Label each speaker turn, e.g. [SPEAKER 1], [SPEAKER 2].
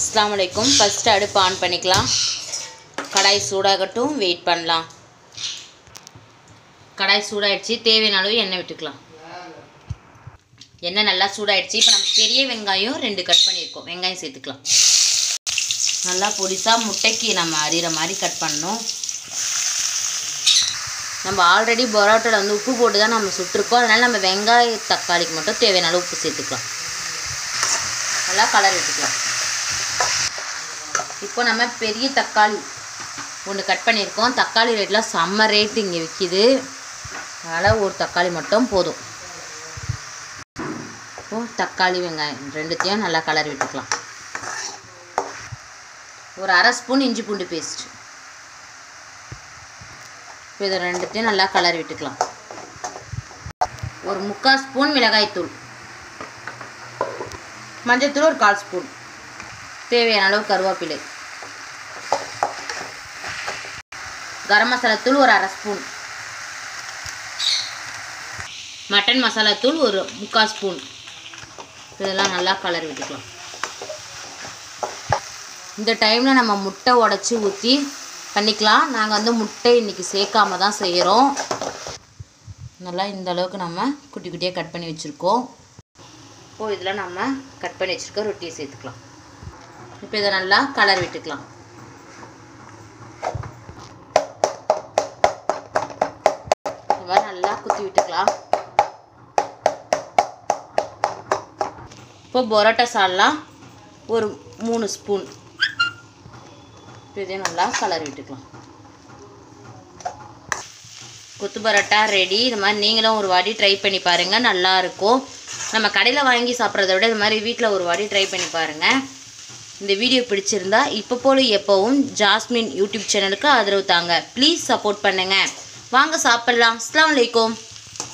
[SPEAKER 1] அஸ்ஸலாமு அலைக்கும் ஃபஸ்ட்டு அடுப்பு ஆன் பண்ணிக்கலாம் கடாய் சூடாகட்டும் வெயிட் பண்ணலாம் கடாய் சூடாயிடுச்சு தேவையான அளவு எண்ணெய் விட்டுக்கலாம் எண்ணெய் நல்லா சூடாயிடுச்சு இப்போ நம்ம பெரிய வெங்காயம் ரெண்டு கட் பண்ணியிருக்கோம் வெங்காயம் சேர்த்துக்கலாம் நல்லா பொடிசாக முட்டைக்கு நம்ம அறிகிற மாதிரி கட் பண்ணணும் நம்ம ஆல்ரெடி பரோட்டாவில் வந்து உப்பு போட்டு தான் நம்ம சுட்டிருக்கோம் அதனால் நம்ம வெங்காய தக்காளிக்கு மட்டும் தேவையான அளவு உப்பு சேர்த்துக்கலாம் நல்லா கலர் விட்டுக்கலாம் இப்போ நம்ம பெரிய தக்காளி ஒன்று கட் பண்ணியிருக்கோம் தக்காளி ரேட்லாம் செம்ம ரேட்டு இங்கே விற்கிது அதனால் ஒரு தக்காளி மட்டும் போதும் இப்போ தக்காளி வெங்காயம் ரெண்டுத்தையும் நல்லா கலர் விட்டுக்கலாம் ஒரு அரை ஸ்பூன் இஞ்சி பூண்டு பேஸ்ட் இப்போ இதை ரெண்டுத்தையும் நல்லா கலர் விட்டுக்கலாம் ஒரு முக்கால் ஸ்பூன் மிளகாய்த்தூள் மஞ்சள்தூள் ஒரு கால் ஸ்பூன் தேவையான அளவு கருவேப்பிலை கரம் மசாலா தூள் ஒரு அரை ஸ்பூன் மட்டன் மசாலா தூள் ஒரு முக்கால் ஸ்பூன் இதெல்லாம் நல்லா கலர் விட்டுக்கலாம் இந்த டைமில் நம்ம முட்டை உடச்சி ஊற்றி பண்ணிக்கலாம் நாங்கள் வந்து முட்டை இன்றைக்கி சேர்க்காம தான் செய்கிறோம் நல்லா இந்த அளவுக்கு நம்ம குட்டி குட்டியாக கட் பண்ணி வச்சுருக்கோம் இப்போ இதில் நம்ம கட் பண்ணி வச்சுருக்க ரொட்டியை சேர்த்துக்கலாம் இப்போ இதை நல்லா கலர் விட்டுக்கலாம் இந்த மாதிரி நல்லா குத்தி விட்டுக்கலாம் இப்போ பரோட்டா சால்லாம் ஒரு மூணு ஸ்பூன் இப்போ இதையும் நல்லா கலர் விட்டுக்கலாம் கொத்து பரோட்டா ரெடி இது மாதிரி நீங்களும் ஒரு வாட்டி ட்ரை பண்ணி பாருங்கள் நல்லாயிருக்கும் நம்ம கடையில் வாங்கி சாப்பிட்றத விட இது மாதிரி வீட்டில் ஒரு வாட்டி ட்ரை பண்ணி பாருங்கள் இந்த வீடியோ பிடிச்சிருந்தா இப்போ போல எப்போவும் ஜாஸ்மின் யூடியூப் சேனலுக்கு ஆதரவு தாங்க ப்ளீஸ் சப்போர்ட் பண்ணுங்கள் வாங்க சாப்பிட்லாம் அஸ்லாம் வலைக்கும்